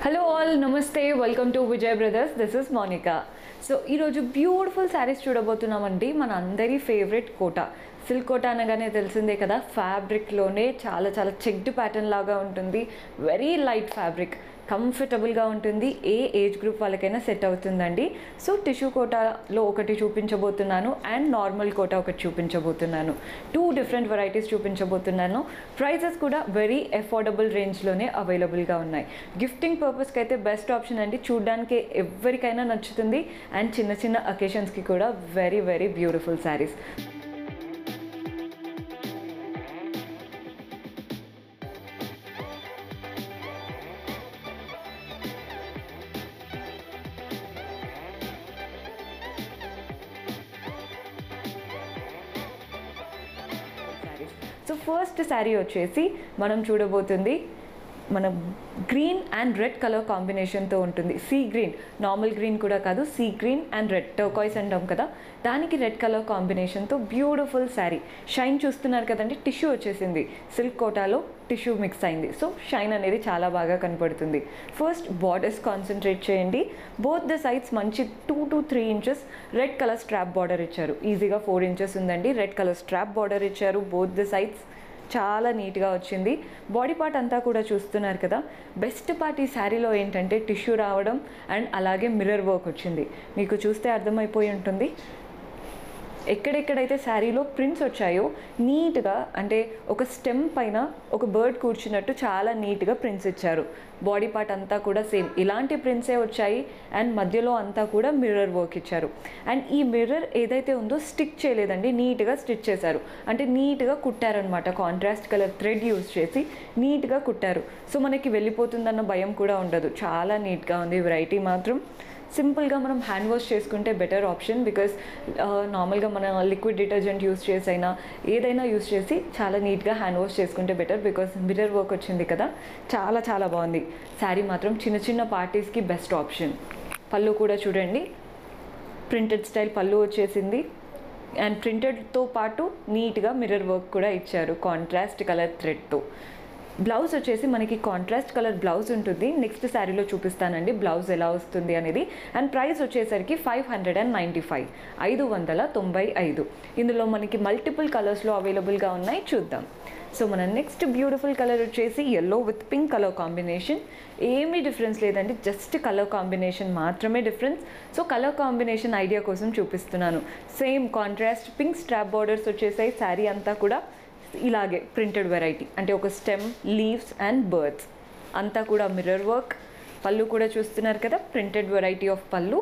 hello all నమస్తే welcome to Vijay brothers this is Monika so ఈరోజు beautiful saris చూడబోతున్నామండి మన అందరి ఫేవరెట్ కోట సిల్క్ కోట అనగానే తెలిసిందే కదా ఫ్యాబ్రిక్లోనే చాలా చాలా చెక్డ్ ప్యాటర్న్ లాగా ఉంటుంది వెరీ లైట్ ఫ్యాబ్రిక్ కంఫర్టబుల్గా ఉంటుంది ఏ ఏజ్ గ్రూప్ వాళ్ళకైనా సెట్ అవుతుందండి సో టిష్యూ కోటాలో ఒకటి చూపించబోతున్నాను అండ్ నార్మల్ కోట ఒకటి చూపించబోతున్నాను టూ డిఫరెంట్ వెరైటీస్ చూపించబోతున్నాను ప్రైజెస్ కూడా వెరీ అఫోర్డబుల్ రేంజ్లోనే అవైలబుల్గా ఉన్నాయి గిఫ్టింగ్ పర్పస్కి అయితే బెస్ట్ ఆప్షన్ అండి చూడడానికి ఎవరికైనా నచ్చుతుంది అండ్ చిన్న చిన్న అకేషన్స్కి కూడా very very beautiful saris saris so first sari వచ్చేసి మనం చూడబోతుంది మన గ్రీన్ అండ్ రెడ్ కలర్ కాంబినేషన్తో ఉంటుంది సీ గ్రీన్ నార్మల్ గ్రీన్ కూడా కాదు sea green and red turquoise అంటాం కదా దానికి రెడ్ కలర్ కాంబినేషన్తో బ్యూటిఫుల్ శారీ షైన్ చూస్తున్నారు కదండి టిష్యూ వచ్చేసింది సిల్క్ కోటాలో టిష్యూ మిక్స్ అయింది సో షైన్ అనేది చాలా బాగా కనపడుతుంది ఫస్ట్ బార్డర్స్ కాన్సన్ట్రేట్ చేయండి బోత్ ద సైడ్స్ మంచి two to three inches red colour strap border ఇచ్చారు ఈజీగా ఫోర్ ఇంచెస్ ఉందండి రెడ్ కలర్ స్ట్రాప్ బార్డర్ ఇచ్చారు బోత్ ద సైడ్స్ చాలా నీట్గా వచ్చింది బాడీ పార్ట్ అంతా కూడా చూస్తున్నారు కదా బెస్ట్ పార్ట్ ఈ శారీలో ఏంటంటే టిష్యూ రావడం అండ్ అలాగే మిర్రర్ వర్క్ వచ్చింది మీకు చూస్తే అర్థమైపోయి ఉంటుంది ఎక్కడెక్కడైతే శారీలో ప్రింట్స్ వచ్చాయో నీట్గా అంటే ఒక స్టెమ్ పైన ఒక బర్డ్ కూర్చున్నట్టు చాలా నీట్గా ప్రింట్స్ ఇచ్చారు బాడీ పార్ట్ అంతా కూడా సేమ్ ఇలాంటి ప్రింట్సే వచ్చాయి అండ్ మధ్యలో అంతా కూడా మిర్రర్ వర్క్ ఇచ్చారు అండ్ ఈ మిర్రర్ ఏదైతే ఉందో స్టిక్ చేయలేదండి నీట్గా స్టిచ్ చేశారు అంటే నీట్గా కుట్టారనమాట కాంట్రాస్ట్ కలర్ థ్రెడ్ యూస్ చేసి నీట్గా కుట్టారు సో మనకి వెళ్ళిపోతుందన్న భయం కూడా ఉండదు చాలా నీట్గా ఉంది వెరైటీ మాత్రం సింపుల్గా మనం హ్యాండ్ వాష్ చేసుకుంటే బెటర్ ఆప్షన్ బికాస్ నార్మల్గా మన లిక్విడ్ డిటర్జెంట్ యూస్ చేసి అయినా ఏదైనా యూస్ చేసి చాలా నీట్గా హ్యాండ్ వాష్ చేసుకుంటే బెటర్ బికాస్ మిర్రర్ వర్క్ వచ్చింది కదా చాలా చాలా బాగుంది శారీ మాత్రం చిన్న చిన్న పార్టీస్కి బెస్ట్ ఆప్షన్ పళ్ళు కూడా చూడండి ప్రింటెడ్ స్టైల్ పళ్ళు వచ్చేసింది అండ్ ప్రింటెడ్తో పాటు నీట్గా మిర్రర్ వర్క్ కూడా ఇచ్చారు కాంట్రాస్ట్ కలర్ థ్రెడ్తో బ్లౌజ్ వచ్చేసి మనకి కాంట్రాస్ట్ కలర్ బ్లౌజ్ ఉంటుంది నెక్స్ట్ శారీలో చూపిస్తానండి బ్లౌజ్ ఎలా వస్తుంది అనేది అండ్ ప్రైస్ వచ్చేసరికి five hundred and ninety five ఐదు వందల తొంభై ఐదు ఇందులో మనకి మల్టిపుల్ కలర్స్లో అవైలబుల్గా ఉన్నాయి చూద్దాం సో మన నెక్స్ట్ బ్యూటిఫుల్ కలర్ వచ్చేసి yellow with pink colour combination ఏమీ డిఫరెన్స్ లేదండి జస్ట్ కలర్ కాంబినేషన్ మాత్రమే difference so colour combination idea కోసం చూపిస్తున్నాను same contrast pink strap borders వచ్చేసాయి శారీ అంతా కూడా ఇలాగే ప్రింటెడ్ వెరైటీ అంటే ఒక స్టెమ్ లీవ్స్ అండ్ బర్డ్స్ అంతా కూడా మిర్రర్ వర్క్ పళ్ళు కూడా చూస్తున్నారు కదా printed variety of pallu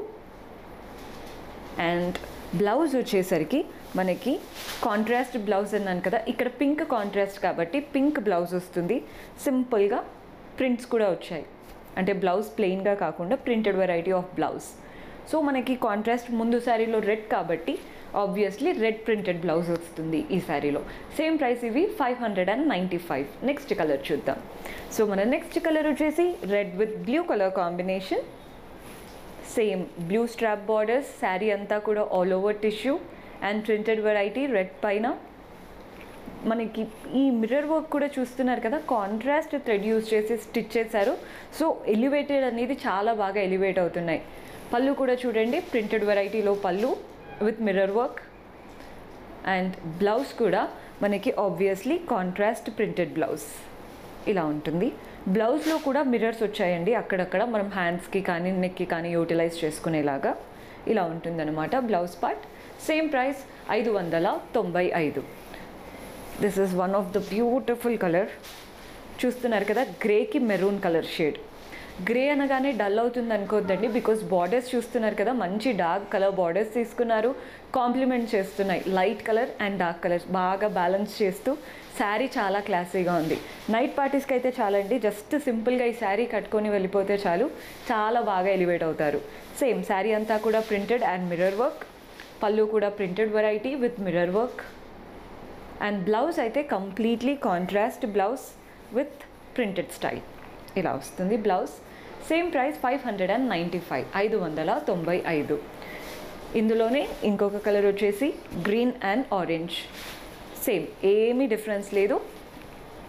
and blouse వచ్చేసరికి మనకి కాంట్రాస్ట్ బ్లౌజ్ అన్నాను కదా ఇక్కడ పింక్ కాంట్రాస్ట్ కాబట్టి పింక్ బ్లౌజ్ వస్తుంది సింపుల్గా ప్రింట్స్ కూడా వచ్చాయి అంటే బ్లౌజ్ ప్లెయిన్గా కాకుండా printed variety of blouse so మనకి కాంట్రాస్ట్ ముందు శారీలో రెడ్ కాబట్టి ఆబ్వియస్లీ రెడ్ ప్రింటెడ్ బ్లౌజ్ వస్తుంది ఈ శారీలో సేమ్ ప్రైస్ ఇవి five hundred and ninety five next colour చూద్దాం సో మన నెక్స్ట్ కలర్ వచ్చేసి red with blue colour combination same blue strap borders sari అంతా కూడా all over tissue and printed variety red పైన మనకి ఈ మిర్రర్ వర్క్ కూడా చూస్తున్నారు కదా కాంట్రాస్ట్ థ్రెడ్ యూస్ చేసి స్టిచ్ చేశారు సో ఎలివేటెడ్ అనేది చాలా బాగా ఎలివేట్ అవుతున్నాయి పళ్ళు కూడా చూడండి ప్రింటెడ్ వెరైటీలో pallu with mirror work and blouse కూడా మనకి ఆబ్వియస్లీ కాంట్రాస్ట్ ప్రింటెడ్ బ్లౌజ్ ఇలా ఉంటుంది బ్లౌజ్లో కూడా మిర్రర్స్ వచ్చాయండి అక్కడక్కడ మనం హ్యాండ్స్కి కానీ నెక్కి కానీ యూటిలైజ్ చేసుకునేలాగా ఇలా ఉంటుందన్నమాట బ్లౌజ్ పార్ట్ సేమ్ ప్రైస్ ఐదు వందల తొంభై ఐదు this is one of the beautiful colour చూస్తున్నారు కదా గ్రేకి మెరూన్ కలర్ షేడ్ గ్రే అనగానే డల్ అవుతుంది అనుకోవద్దండి బికాస్ బార్డర్స్ చూస్తున్నారు కదా మంచి డార్క్ కలర్ బార్డర్స్ తీసుకున్నారు కాంప్లిమెంట్ చేస్తున్నాయి light colour and dark colour బాగా బ్యాలెన్స్ చేస్తూ శారీ చాలా క్లాసీగా ఉంది నైట్ పార్టీస్కి అయితే చాలండి జస్ట్ సింపుల్గా ఈ శారీ కట్టుకొని వెళ్ళిపోతే చాలు చాలా బాగా ఎలివేట్ అవుతారు సేమ్ శారీ అంతా కూడా printed and mirror work pallu కూడా printed variety with mirror work and blouse అయితే completely contrast blouse with printed style ఇలా వస్తుంది blouse same price five hundred and ninety five ఐదు వందల తొంభై ఐదు ఇందులోనే ఇంకొక కలర్ వచ్చేసి గ్రీన్ అండ్ ఆరెంజ్ సేమ్ ఏమీ డిఫరెన్స్ లేదు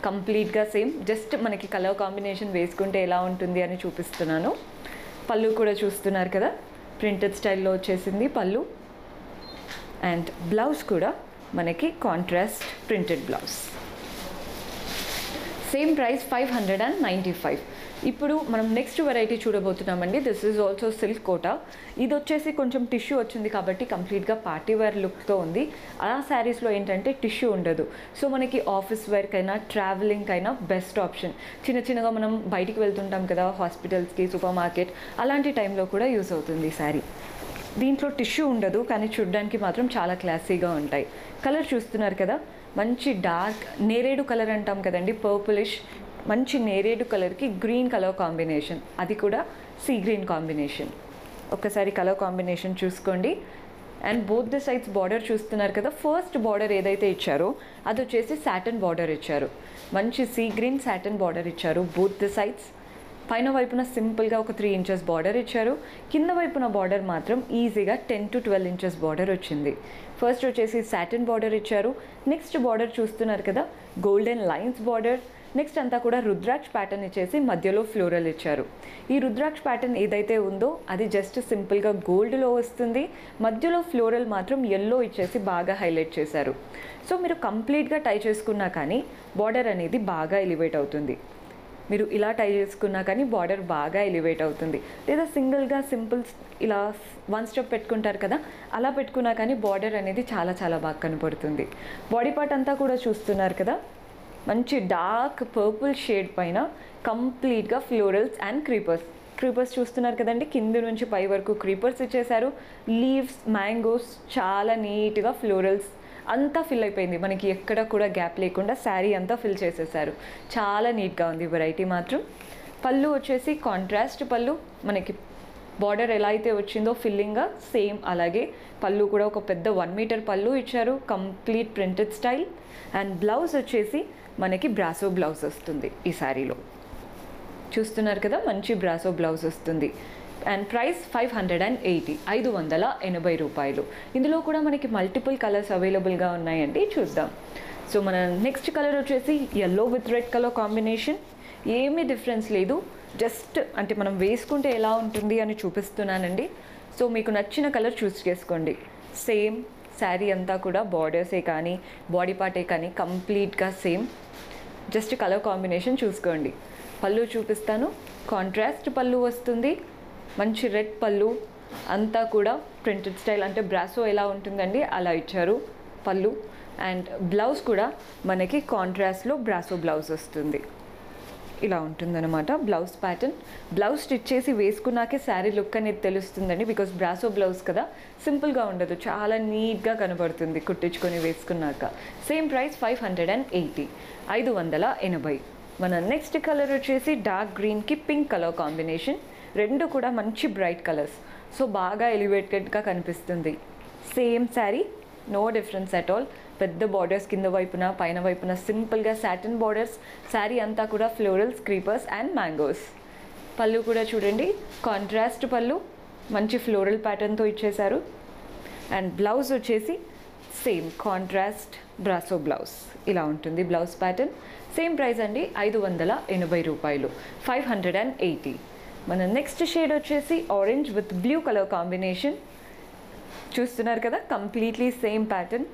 కంప్లీట్గా సేమ్ జస్ట్ మనకి కలర్ కాంబినేషన్ వేసుకుంటే ఎలా ఉంటుంది అని చూపిస్తున్నాను పళ్ళు కూడా చూస్తున్నారు కదా ప్రింటెడ్ స్టైల్లో వచ్చేసింది పళ్ళు అండ్ బ్లౌజ్ కూడా మనకి contrast printed blouse same price five hundred and ninety five ఇప్పుడు మనం నెక్స్ట్ వెరైటీ చూడబోతున్నామండి this is also silk Kota ఇది వచ్చేసి కొంచెం టిష్యూ వచ్చింది కాబట్టి కంప్లీట్గా పార్టీ వేర్ లుక్తో ఉంది ఆ శారీస్లో ఏంటంటే టిష్యూ ఉండదు సో మనకి ఆఫీస్ వేర్కైనా ట్రావెలింగ్ అయినా బెస్ట్ ఆప్షన్ చిన్న చిన్నగా మనం బయటికి వెళ్తుంటాం కదా హాస్పిటల్స్కి సూపర్ మార్కెట్ అలాంటి టైంలో కూడా యూస్ అవుతుంది ఈ శారీ దీంట్లో టిష్యూ ఉండదు కానీ చూడడానికి మాత్రం చాలా క్లాసీగా ఉంటాయి కలర్ చూస్తున్నారు కదా మంచి డార్క్ నేరేడు కలర్ అంటాం కదండి పర్పులిష్ మంచి నేరేడు కలర్కి గ్రీన్ కలర్ కాంబినేషన్ అది కూడా సీ గ్రీన్ కాంబినేషన్ ఒక్కసారి కలర్ కాంబినేషన్ చూసుకోండి and both the sides border చూస్తున్నారు కదా ఫస్ట్ బార్డర్ ఏదైతే ఇచ్చారో అది వచ్చేసి సాటన్ బార్డర్ ఇచ్చారు మంచి సీ గ్రీన్ సాటన్ బార్డర్ ఇచ్చారు బోత్ ద సైడ్స్ పైన వైపున సింపుల్గా ఒక త్రీ ఇంచెస్ బార్డర్ ఇచ్చారు కింద వైపున బార్డర్ మాత్రం ఈజీగా ten to twelve inches border వచ్చింది ఫస్ట్ వచ్చేసి సాటిన్ బార్డర్ ఇచ్చారు నెక్స్ట్ బార్డర్ చూస్తున్నారు కదా గోల్డెన్ లైన్స్ బార్డర్ నెక్స్ట్ అంతా కూడా రుద్రాక్ష ప్యాటర్న్ ఇచ్చేసి మధ్యలో ఫ్లోరల్ ఇచ్చారు ఈ రుద్రాక్ష ప్యాటర్న్ ఏదైతే ఉందో అది జస్ట్ సింపుల్గా గోల్డ్లో వస్తుంది మధ్యలో ఫ్లోరల్ మాత్రం ఎల్లో ఇచ్చేసి బాగా హైలైట్ చేశారు సో మీరు కంప్లీట్గా టై చేసుకున్నా కానీ బార్డర్ అనేది బాగా ఎలివేట్ అవుతుంది మీరు ఇలా టై చేసుకున్నా కానీ బార్డర్ బాగా ఎలివేట్ అవుతుంది లేదా సింగిల్గా సింపుల్ ఇలా వన్ స్టెప్ పెట్టుకుంటారు కదా అలా పెట్టుకున్నా కానీ బార్డర్ అనేది చాలా చాలా బాగా కనపడుతుంది బాడీ పార్ట్ అంతా కూడా చూస్తున్నారు కదా మంచి డార్క్ పర్పుల్ షేడ్ పైన కంప్లీట్గా ఫ్లోరల్స్ అండ్ క్రీపర్స్ క్రీపర్స్ చూస్తున్నారు కదండి కింద నుంచి పై వరకు క్రీపర్స్ ఇచ్చేసారు లీవ్స్ మ్యాంగోస్ చాలా నీట్గా ఫ్లోరల్స్ అంతా ఫిల్ అయిపోయింది మనకి ఎక్కడ కూడా గ్యాప్ లేకుండా శారీ అంతా ఫిల్ చేసేసారు చాలా నీట్గా ఉంది వెరైటీ మాత్రం పళ్ళు వచ్చేసి కాంట్రాస్ట్ పళ్ళు మనకి బార్డర్ ఎలా అయితే వచ్చిందో ఫిల్లింగ్గా సేమ్ అలాగే పళ్ళు కూడా ఒక పెద్ద వన్ మీటర్ పళ్ళు ఇచ్చారు complete printed style and blouse వచ్చేసి మనకి బ్రాసో బ్లౌజ్ వస్తుంది ఈ శారీలో చూస్తున్నారు కదా మంచి బ్రాసో బ్లౌజ్ వస్తుంది and price five hundred and eighty ఐదు వందల ఎనభై రూపాయలు ఇందులో కూడా మనకి మల్టిపుల్ కలర్స్ అవైలబుల్గా ఉన్నాయండి చూద్దాం సో మన నెక్స్ట్ కలర్ వచ్చేసి yellow with red colour combination ఏమీ డిఫరెన్స్ లేదు జస్ట్ అంటే మనం వేసుకుంటే ఎలా ఉంటుంది అని చూపిస్తున్నానండి సో మీకు నచ్చిన కలర్ చూస్ చేసుకోండి సేమ్ శారీ అంతా కూడా బార్డర్సే కానీ బాడీ పార్టే కానీ కంప్లీట్గా సేమ్ జస్ట్ కలర్ కాంబినేషన్ చూసుకోండి పళ్ళు చూపిస్తాను కాంట్రాస్ట్ పళ్ళు వస్తుంది మంచి రెడ్ పళ్ళు అంతా కూడా ప్రింటెడ్ స్టైల్ అంటే బ్రాసో ఎలా ఉంటుందండి అలా ఇచ్చారు పళ్ళు అండ్ బ్లౌజ్ కూడా మనకి కాంట్రాస్ట్లో బ్రాసో బ్లౌజ్ వస్తుంది ఇలా ఉంటుందన్నమాట బ్లౌజ్ ప్యాటర్న్ బ్లౌజ్ స్టిచ్ చేసి వేసుకున్నాకే శారీ లుక్ అనేది తెలుస్తుందండి బికాస్ బ్రాసో బ్లౌజ్ కదా సింపుల్గా ఉండదు చాలా నీట్గా కనబడుతుంది కుట్టించుకొని వేసుకున్నాక same price five hundred and eighty ఐదు వందల ఎనభై మన నెక్స్ట్ కలర్ వచ్చేసి డార్క్ గ్రీన్కి పింక్ కలర్ కాంబినేషన్ రెండు కూడా మంచి బ్రైట్ కలర్స్ సో బాగా ఎలివేటెడ్గా కనిపిస్తుంది same sari no difference at all పెద్ద బార్డర్స్ కింద వైపున పైన వైపున సింపుల్గా సాటిన్ బార్డర్స్ శారీ అంతా కూడా ఫ్లోరల్స్ క్రీపర్స్ అండ్ మ్యాంగోస్ పళ్ళు కూడా చూడండి కాంట్రాస్ట్ పళ్ళు మంచి ఫ్లోరల్ ప్యాటర్న్తో ఇచ్చేశారు అండ్ బ్లౌజ్ వచ్చేసి సేమ్ కాంట్రాస్ట్ బ్రాసో బ్లౌజ్ ఇలా ఉంటుంది బ్లౌజ్ ప్యాటర్న్ సేమ్ ప్రైస్ అండి ఐదు వందల ఎనభై రూపాయలు ఫైవ్ హండ్రెడ్ అండ్ ఎయిటీ మన నెక్స్ట్ షేడ్ వచ్చేసి orange with blue colour combination చూస్తున్నారు కదా కంప్లీట్లీ సేమ్ ప్యాటర్న్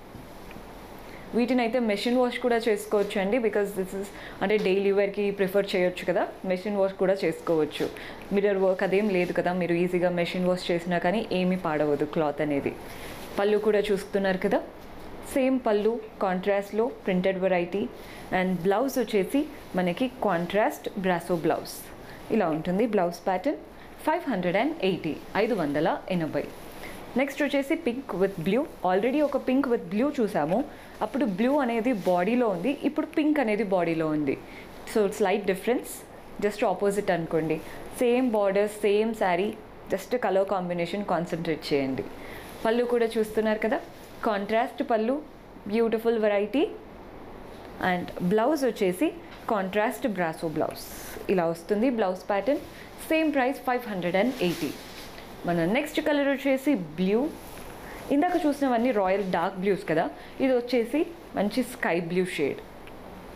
వీటిని అయితే మెషిన్ వాష్ కూడా చేసుకోవచ్చు అండి బికాస్ దిస్ ఇస్ అంటే డైలీ వేర్కి ప్రిఫర్ చేయొచ్చు కదా మెషిన్ వాష్ కూడా చేసుకోవచ్చు మిర్రర్ వర్క్ అదేం లేదు కదా మీరు ఈజీగా మెషిన్ వాష్ చేసినా కానీ ఏమీ పాడవదు క్లాత్ అనేది పళ్ళు కూడా చూస్తున్నారు కదా సేమ్ పళ్ళు కాంట్రాస్ట్లో ప్రింటెడ్ వెరైటీ అండ్ బ్లౌజ్ వచ్చేసి మనకి కాంట్రాస్ట్ బ్రాసో బ్లౌజ్ ఇలా ఉంటుంది blouse pattern five hundred and eighty ఐదు వందల ఎనభై నెక్స్ట్ వచ్చేసి పింక్ విత్ బ్లూ ఆల్రెడీ ఒక పింక్ విత్ బ్లూ చూసాము అప్పుడు బ్లూ అనేది బాడీలో ఉంది ఇప్పుడు పింక్ అనేది బాడీలో ఉంది so slight difference just opposite అనుకోండి same border same sari just colour combination concentrate చేయండి పళ్ళు కూడా చూస్తున్నారు కదా కాంట్రాస్ట్ పళ్ళు బ్యూటిఫుల్ వెరైటీ అండ్ బ్లౌజ్ వచ్చేసి కాంట్రాస్ట్ బ్రాసో బ్లౌజ్ ఇలా వస్తుంది blouse pattern same price five hundred and eighty మన నెక్స్ట్ కలర్ వచ్చేసి బ్లూ ఇందాక చూసినవన్నీ రాయల్ డార్క్ బ్లూస్ కదా ఇది వచ్చేసి మంచి స్కై బ్లూ షేడ్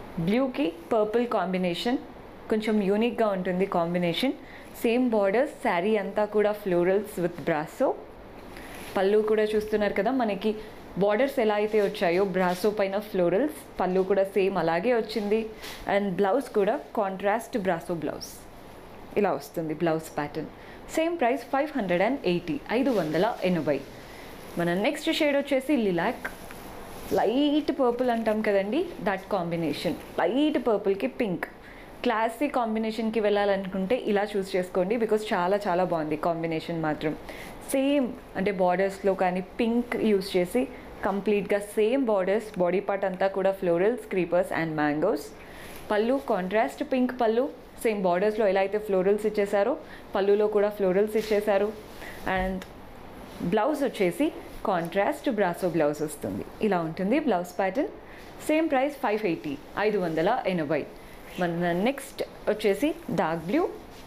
బ్లూకి పర్పుల్ కాంబినేషన్ కొంచెం యూనిక్గా ఉంటుంది కాంబినేషన్ సేమ్ బార్డర్స్ శారీ అంతా కూడా ఫ్లోరల్స్ విత్ బ్రాసో పళ్ళు కూడా చూస్తున్నారు కదా మనకి బార్డర్స్ ఎలా అయితే వచ్చాయో బ్రాసో పైన ఫ్లోరల్స్ పళ్ళు కూడా సేమ్ అలాగే వచ్చింది అండ్ బ్లౌజ్ కూడా కాంట్రాస్ట్ బ్రాసో బ్లౌజ్ ఇలా వస్తుంది blouse pattern same price five hundred and eighty ఐదు వందల ఎనభై మన నెక్స్ట్ షేడ్ వచ్చేసి లిలాక్ లైట్ పర్పుల్ అంటాం కదండి దట్ కాంబినేషన్ లైట్ పర్పుల్కి పింక్ క్లాసీ కాంబినేషన్కి వెళ్ళాలనుకుంటే ఇలా చూస్ చేసుకోండి బికాస్ చాలా చాలా బాగుంది కాంబినేషన్ మాత్రం సేమ్ అంటే బార్డర్స్లో కానీ పింక్ యూస్ చేసి కంప్లీట్గా సేమ్ బార్డర్స్ బాడీ పార్ట్ అంతా కూడా ఫ్లోరల్స్ క్రీపర్స్ అండ్ మ్యాంగోస్ పళ్ళు కాంట్రాస్ట్ పింక్ పళ్ళు సేమ్ బార్డర్స్లో ఎలా అయితే ఫ్లోరల్స్ ఇచ్చేసారో పళ్ళులో కూడా ఫ్లోరల్స్ ఇచ్చేసారు అండ్ బ్లౌజ్ వచ్చేసి కాంట్రాస్ట్ బ్రాసో బ్లౌజ్ వస్తుంది ఇలా ఉంటుంది blouse pattern same price five eighty ఐదు వందల ఎనభై మన నెక్స్ట్ వచ్చేసి డార్క్ బ్లూ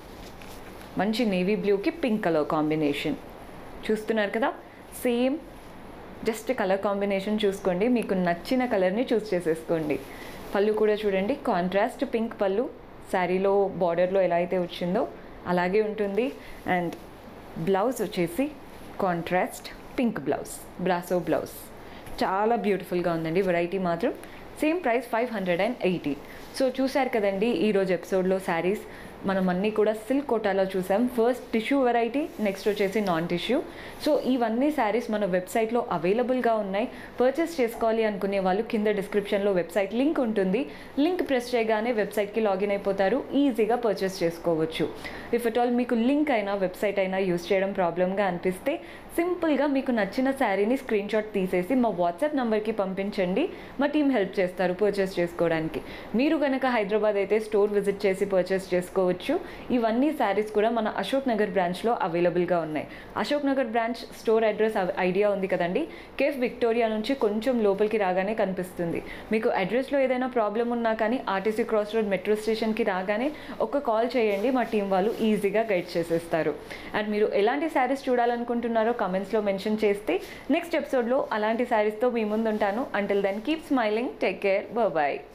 మంచి నేవీ బ్లూకి పింక్ కలర్ కాంబినేషన్ చూస్తున్నారు కదా సేమ్ జస్ట్ కలర్ కాంబినేషన్ చూసుకోండి మీకు నచ్చిన కలర్ని చూస్ చేసేసుకోండి పళ్ళు కూడా చూడండి కాంట్రాస్ట్ పింక్ పళ్ళు శారీలో బార్డర్లో ఎలా అయితే వచ్చిందో అలాగే ఉంటుంది అండ్ బ్లౌజ్ వచ్చేసి contrast pink blouse brasso blouse చాలా బ్యూటిఫుల్గా ఉందండి వెరైటీ మాత్రం same price five hundred and eighty so చూశారు కదండి ఈరోజు ఎపిసోడ్లో శారీస్ మనం అన్నీ కూడా సిల్క్ కోటాలో చూసాం ఫస్ట్ టిష్యూ వెరైటీ నెక్స్ట్ వచ్చేసి నాన్ టిష్యూ సో ఇవన్నీ శారీస్ మన వెబ్సైట్లో అవైలబుల్గా ఉన్నాయి పర్చేస్ చేసుకోవాలి అనుకునే వాళ్ళు కింద డిస్క్రిప్షన్లో వెబ్సైట్ లింక్ ఉంటుంది లింక్ ప్రెస్ చేయగానే వెబ్సైట్కి లాగిన్ అయిపోతారు ఈజీగా పర్చేస్ చేసుకోవచ్చు ఇఫ్ అట్ ఆల్ మీకు లింక్ అయినా వెబ్సైట్ అయినా యూస్ చేయడం ప్రాబ్లమ్గా అనిపిస్తే సింపుల్గా మీకు నచ్చిన శారీని స్క్రీన్ షాట్ తీసేసి మా వాట్సాప్ నెంబర్కి పంపించండి మా టీం హెల్ప్ చేస్తారు పర్చేస్ చేసుకోవడానికి మీరు కనుక హైదరాబాద్ అయితే స్టోర్ విజిట్ చేసి పర్చేస్ చేసుకోవచ్చు ఇవన్నీ శారీస్ కూడా మన అశోక్ నగర్ బ్రాంచ్లో అవైలబుల్గా ఉన్నాయి Ashok Nagar branch store address idea ఉంది కదండి కేఫ్ విక్టోరియా నుంచి కొంచెం లోపలికి రాగానే కనిపిస్తుంది మీకు అడ్రస్లో ఏదైనా ప్రాబ్లం ఉన్నా కానీ ఆర్టీసీ క్రాస్ రోడ్ మెట్రో స్టేషన్కి రాగానే ఒక కాల్ చేయండి మా టీం వాళ్ళు ఈజీగా గైడ్ చేసేస్తారు అండ్ మీరు ఎలాంటి శారీస్ చూడాలనుకుంటున్నారో కమెంట్స్లో మెన్షన్ చేస్తే నెక్స్ట్ ఎపిసోడ్లో అలాంటి శారీస్తో మీ ముందు ఉంటాను until then keep smiling take care bye